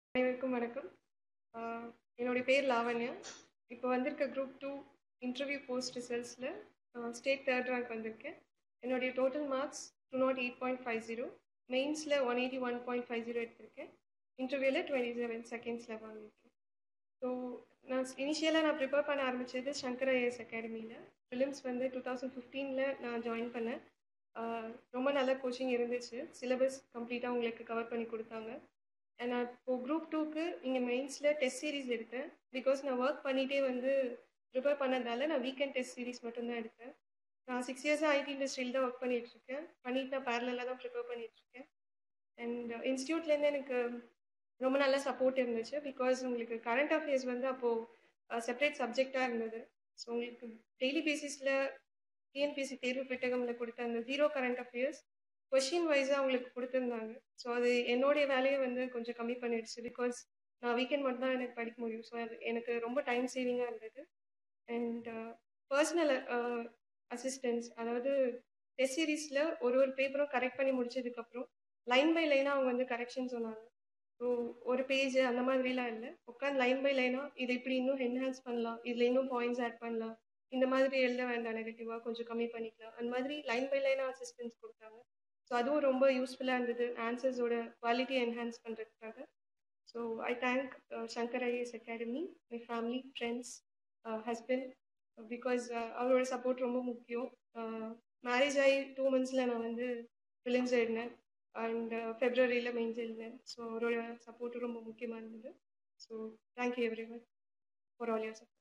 அனைவருக்கும் வணக்கம் ஆஹ் என்னுடைய பேர் லாவண்யா இப்போ வந்திருக்க குரூப் டூ இன்டர்வியூ போஸ்ட் ரிசல்ட்ஸில் ஸ்டேட் தேர்ட் ரேங்க் வந்திருக்கேன் என்னுடைய total marks two nought eight point five zero மெயின்ஸில் one eighty one point five zero எடுத்திருக்கேன் இன்டர்வியூவில் டுவெண்ட்டி செவன் செகண்ட்ஸில் வாங்கியிருக்கேன் ஸோ நான் இனிஷியலாக நான் ப்ரிப்பேர் பண்ண ஆரம்பித்தது சங்கர் ஐஎஸ் அகாடமியில் ஃபிலிம்ஸ் வந்து டூ தௌசண்ட் ஃபிஃப்டீனில் நான் ஜாயின் பண்ணேன் ஆஹ் ரொம்ப நல்ல கோச்சிங் இருந்துச்சு சிலபஸ் கம்ப்ளீட்டாக உங்களுக்கு கவர் பண்ணி கொடுத்தாங்க And நான் இப்போ குரூப் டூக்கு இங்கே மெயின்ஸில் டெஸ்ட் சீரிஸ் எடுத்தேன் பிகாஸ் நான் ஒர்க் பண்ணிகிட்டே வந்து ப்ரிப்பேர் பண்ணதால நான் வீக்கெண்ட் டெஸ்ட் சீரிஸ் மட்டும்தான் எடுத்தேன் நான் சிக்ஸ் இயர்ஸாக ஐடி இண்டஸ்ட்ரியில் தான் ஒர்க் பண்ணிகிட்ருக்கேன் பண்ணிட்டு நான் பேரலாக தான் ப்ரிப்பேர் பண்ணிகிட்ருக்கேன் அண்ட் இன்ஸ்டியூட்லேருந்து எனக்கு ரொம்ப நல்ல சப்போர்ட் இருந்துச்சு பிகாஸ் உங்களுக்கு கரண்ட் அஃபேர்ஸ் வந்து அப்போது செப்பரேட் சப்ஜெக்டாக இருந்தது ஸோ உங்களுக்கு டெய்லி பேசிஸில் டிஎன்பிஎஸ்சி தேர்வு பெட்டகமில் கொடுத்த அந்த ஜீரோ கரண்ட் அஃபேர்ஸ் கொஷின் வைஸாக அவங்களுக்கு கொடுத்துருந்தாங்க ஸோ அது என்னுடைய வேலையை வந்து கொஞ்சம் கம்மி பண்ணிடுச்சு பிகாஸ் நான் வீக்கெண்ட் மட்டும் தான் எனக்கு படிக்க முடியும் ஸோ அது எனக்கு ரொம்ப டைம் சேவிங்காக இருந்தது அண்ட் பர்சனல் அசிஸ்டன்ஸ் அதாவது டெஸ்ட் சீரீஸில் ஒரு ஒரு பேப்பரும் கரெக்ட் பண்ணி முடிச்சதுக்கப்புறம் லைன் பை லைனாக அவங்க வந்து கரெக்ஷன் சொன்னாங்க ஸோ ஒரு பேஜ் அந்த மாதிரிலாம் இல்லை உட்காந்து லைன் பை லைனாக இதை இப்படி இன்னும் என்ஹான்ஸ் பண்ணலாம் இதில் இன்னும் பாயிண்ட்ஸ் ஆட் பண்ணலாம் இந்த மாதிரி எழுத வேண்டாம் நெகட்டிவாக கொஞ்சம் கம்மி பண்ணிக்கலாம் அந்த மாதிரி லைன் பை லைனாக அசிஸ்டன்ஸ் கொடுத்தாங்க ஸோ அதுவும் ரொம்ப யூஸ்ஃபுல்லாக இருந்தது ஆன்சர்ஸோட குவாலிட்டி என்ஹான்ஸ் பண்ணுறதுக்காக so I thank Shankar IAS academy my family friends husband because அவரோட சப்போர்ட் ரொம்ப முக்கியம் மேரேஜ் ஆகி டூ மந்த்ஸில் நான் வந்து ஃபிலிம்ஸ் எழுதினேன் அண்ட் ஃபெப்ரவரியில் மெயின்ஸ் எழுதினேன் ஸோ அவரோட சப்போர்ட்டும் ரொம்ப முக்கியமாக இருந்தது so thank you every one for all your support